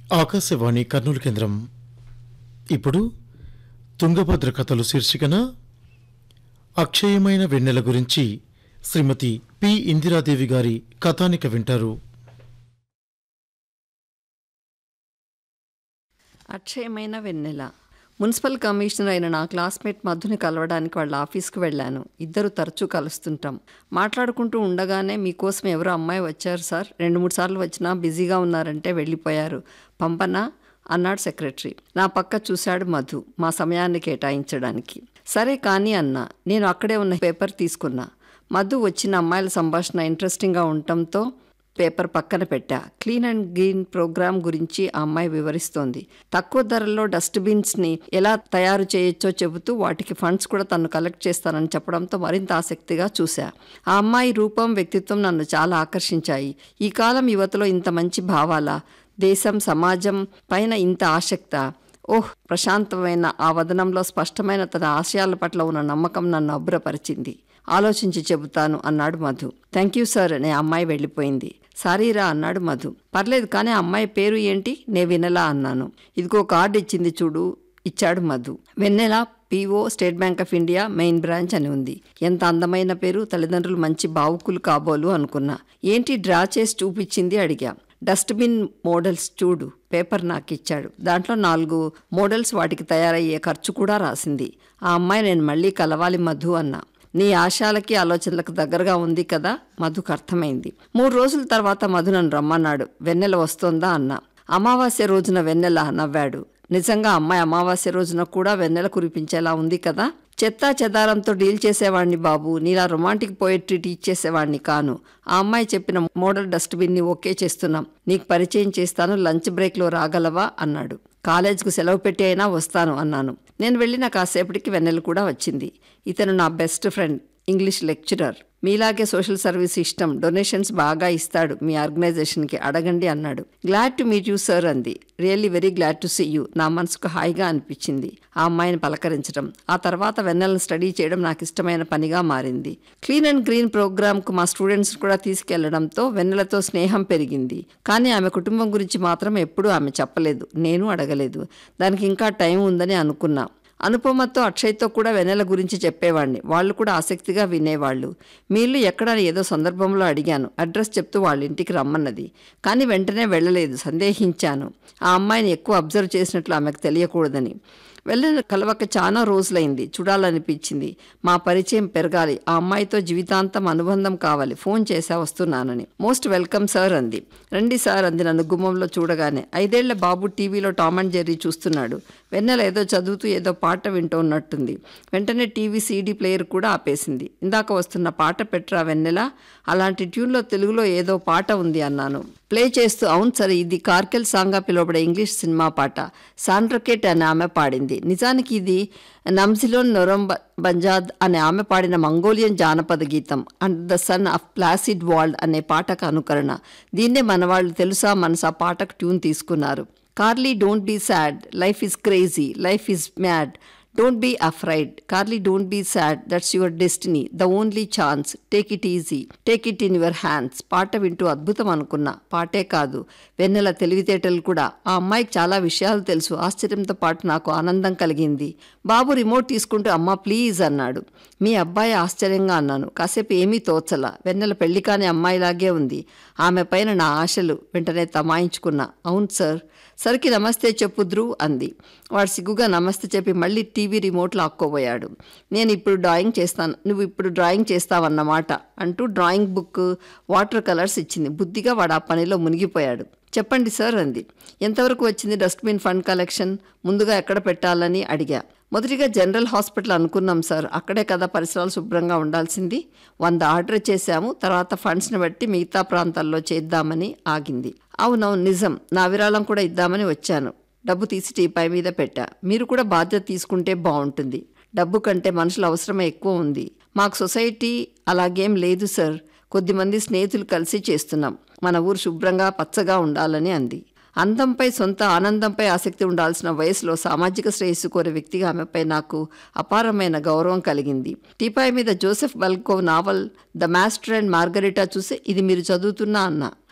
ఆకాశవాణి కర్నూలు కేంద్రం ఇప్పుడు తుంగభద్ర కథలు శీర్షికన అక్షయమైన వెన్నెల గురించి శ్రీమతి పి ఇందిరాదేవి గారి కథానిక వింటారు అక్షయమైన వెన్నెల మున్సిపల్ కమిషనర్ అయిన నా క్లాస్మేట్ మధుని కలవడానికి వాళ్ళ ఆఫీస్కి వెళ్ళాను ఇద్దరు తరచూ కలుస్తుంటాం మాట్లాడుకుంటూ ఉండగానే మీకోసం ఎవరో అమ్మాయి వచ్చారు సార్ రెండు మూడు సార్లు వచ్చినా బిజీగా ఉన్నారంటే వెళ్ళిపోయారు పంపనా అన్నాడు సెక్రటరీ నా పక్క చూశాడు మధు మా సమయాన్ని కేటాయించడానికి సరే కానీ అన్నా నేను అక్కడే ఉన్న పేపర్ తీసుకున్నా మధు వచ్చిన అమ్మాయిల సంభాషణ ఇంట్రెస్టింగ్గా ఉండటంతో పేపర్ పక్కన పెట్టా క్లీన్ అండ్ గ్రీన్ ప్రోగ్రామ్ గురించి ఆ అమ్మాయి వివరిస్తోంది తక్కువ ధరల్లో డస్ట్బిన్స్ని ఎలా తయారు చేయొచ్చో చెబుతూ వాటికి ఫండ్స్ కూడా తను కలెక్ట్ చేస్తానని చెప్పడంతో మరింత ఆసక్తిగా చూశా ఆ అమ్మాయి రూపం వ్యక్తిత్వం నన్ను చాలా ఆకర్షించాయి ఈ కాలం యువతలో ఇంత మంచి భావాల దేశం సమాజం పైన ఇంత ఆసక్త ఓహ్ ప్రశాంతమైన ఆ వదనంలో స్పష్టమైన తన ఆశయాల పట్ల ఉన్న నమ్మకం నన్ను అబ్బురపరిచింది ఆలోచించి చెబుతాను అన్నాడు మధు థ్యాంక్ యూ సార్ అనే అమ్మాయి వెళ్ళిపోయింది సారీరా అన్నాడు మధు పర్లేదు కానీ ఆ అమ్మాయి పేరు ఏంటి నే వినలా అన్నాను ఇదిగో కార్డు ఇచ్చింది చూడు ఇచ్చాడు Madhu Vennela PO state bank of India main branch అని ఉంది ఎంత అందమైన పేరు తల్లిదండ్రులు మంచి బావుకులు కాబోలు అనుకున్నా ఏంటి డ్రా చేసి చూపించింది అడిగా డస్ట్బిన్ మోడల్స్ చూడు పేపర్ నాకు ఇచ్చాడు దాంట్లో నాలుగు మోడల్స్ వాటికి తయారయ్యే ఖర్చు కూడా రాసింది ఆ అమ్మాయి నేను మళ్ళీ కలవాలి మధు అన్నా నీ ఆశాలకి ఆలోచనలకు దగ్గరగా ఉంది కదా మధుకు అర్థమైంది మూడు రోజుల తర్వాత మధు నన్ను రమ్మన్నాడు వెన్నెల వస్తోందా అన్నా అమావాస్య రోజున వెన్నెల నవ్వాడు నిజంగా అమ్మాయి అమావాస్య రోజున కూడా వెన్నెల కురిపించేలా ఉంది కదా చెత్తా చెదారంతో డీల్ చేసేవాడిని బాబు నీలా రొమాంటిక్ పోయిట్రీ టీచ్ చేసేవాడిని కాను ఆ అమ్మాయి చెప్పిన మోడల్ డస్ట్బిన్ని ఓకే చేస్తున్నాం నీకు పరిచయం చేస్తాను లంచ్ బ్రేక్లో రాగలవా అన్నాడు కాలేజ్కు సెలవు పెట్టి అయినా వస్తాను అన్నాను నేను వెళ్ళిన కాసేపటికి వెన్నెల కూడా వచ్చింది ఇతను నా బెస్ట్ ఫ్రెండ్ ఇంగ్లీష్ లెక్చరర్ మీలాగే సోషల్ సర్వీస్ ఇష్టం డొనేషన్స్ బాగా ఇస్తాడు మీ ఆర్గనైజేషన్కి అడగండి అన్నాడు glad to meet you sir అంది really very glad to see you నా మనసుకు హాయిగా అనిపించింది ఆ అమ్మాయిని పలకరించడం ఆ తర్వాత వెన్నెలను స్టడీ చేయడం నాకు ఇష్టమైన పనిగా మారింది క్లీన్ అండ్ గ్రీన్ ప్రోగ్రామ్కు మా స్టూడెంట్స్ కూడా తీసుకెళ్లడంతో వెన్నెలతో స్నేహం పెరిగింది కానీ ఆమె కుటుంబం గురించి మాత్రం ఎప్పుడూ ఆమె చెప్పలేదు నేను అడగలేదు దానికి ఇంకా టైం ఉందని అనుకున్నా అనుపమతో అక్షయ్తో కూడా వెన్నెల గురించి చెప్పేవాడిని వాళ్ళు కూడా ఆసక్తిగా వినేవాళ్ళు మీళ్ళు ఎక్కడ అని ఏదో సందర్భంలో అడిగాను అడ్రస్ చెప్తూ వాళ్ళ ఇంటికి రమ్మన్నది కానీ వెంటనే వెళ్ళలేదు సందేహించాను ఆ అమ్మాయిని ఎక్కువ అబ్జర్వ్ చేసినట్లు ఆమెకు తెలియకూడదని వెళ్ళిన కలవక చాలా రోజులైంది చూడాలనిపించింది మా పరిచయం పెరగాలి ఆ అమ్మాయితో జీవితాంతం అనుబంధం కావాలి ఫోన్ చేసా వస్తున్నానని మోస్ట్ వెల్కమ్ సార్ అంది రండి సార్ అంది నన్ను గుమ్మంలో చూడగానే ఐదేళ్ల బాబు టీవీలో టామ్ అండ్ జెర్రీ చూస్తున్నాడు వెన్నెల ఏదో చదువుతూ ఏదో పాట వింటూ ఉన్నట్టుంది వెంటనే టీవీ సీడీ ప్లేయర్ కూడా ఆపేసింది ఇందాక వస్తున్న పాట పెట్రా వెన్నెల అలాంటి ట్యూన్లో తెలుగులో ఏదో పాట ఉంది అన్నాను ప్లే చేస్తూ అవును సరే ఇది కార్కెల్ సాంగ్గా పిలువబడే ఇంగ్లీష్ సినిమా పాట సాండ్రకెట్ అనే ఆమె పాడింది నిజానికి ఇది నమ్జిలోన్ నొరం బంజాద్ అనే ఆమె పాడిన మంగోలియన్ జానపద గీతం and the son of placid world అనే పాటకు అనుకరణ దీన్నే మన వాళ్ళు తెలుసా మనసా పాటకు ట్యూన్ తీసుకున్నారు Carly don't be sad life is crazy life is mad don't be afraid Carly don't be sad that's your destiny the only chance take it easy take it in your hands పాట వింటూ అద్భుతం అనుకున్నా పాటే కాదు వెన్నెల తెలివితేటలు కూడా ఆ అమ్మాయికి చాలా విషయాలు తెలుసు ఆశ్చర్యంతో పాటు నాకు ఆనందం కలిగింది బాబు రిమోట్ తీసుకుంటూ అమ్మ ప్లీజ్ అన్నాడు మీ అబ్బాయి ఆశ్చర్యంగా అన్నాను కాసేపు ఏమీ తోచల వెన్నెల పెళ్లి కాని అమ్మాయిలాగే ఉంది ఆమె పైన నా ఆశలు వెంటనే తమాయించుకున్నా అవును సార్ సరికి నమస్తే చెప్పు ధ్రువ్ అంది వాడు సిగ్గుగా నమస్తే చెప్పి మళ్ళీ టీవీ రిమోట్లో అక్కోబోయాడు నేను ఇప్పుడు డ్రాయింగ్ చేస్తాను నువ్వు ఇప్పుడు డ్రాయింగ్ చేస్తావన్నమాట అంటూ డ్రాయింగ్ బుక్ వాటర్ కలర్స్ ఇచ్చింది బుద్ధిగా వాడు ఆ పనిలో మునిగిపోయాడు చెప్పండి సార్ అంది ఎంతవరకు వచ్చింది డస్ట్బిన్ ఫండ్ కలెక్షన్ ముందుగా ఎక్కడ పెట్టాలని అడిగా మొదటిగా జనరల్ హాస్పిటల్ అనుకున్నాం సార్ అక్కడే కదా పరిసరాలు శుభ్రంగా ఉండాల్సింది వంద ఆర్డర్ చేశాము తర్వాత ఫండ్స్ని బట్టి మిగతా ప్రాంతాల్లో చేద్దామని ఆగింది అవునవును నిజం నా విరాళం కూడా ఇద్దామని వచ్చాను డబ్బు తీసి టీపాయ్ మీద పెట్టా మీరు కూడా బాధ్యత తీసుకుంటే బాగుంటుంది డబ్బు కంటే మనుషుల అవసరమే ఎక్కువ ఉంది మాకు సొసైటీ అలాగేం లేదు సార్ కొద్దిమంది స్నేహితులు కలిసి చేస్తున్నాం మన ఊరు శుభ్రంగా పచ్చగా ఉండాలని అంది అందంపై సొంత ఆనందంపై ఆసక్తి ఉండాల్సిన వయసులో సామాజిక శ్రేయస్సు కోరే వ్యక్తిగా ఆమెపై నాకు అపారమైన గౌరవం కలిగింది టీపాయ్ మీద జోసెఫ్ బల్కో novel the master and Margarita చూసి ఇది మీరు చదువుతున్నా అన్న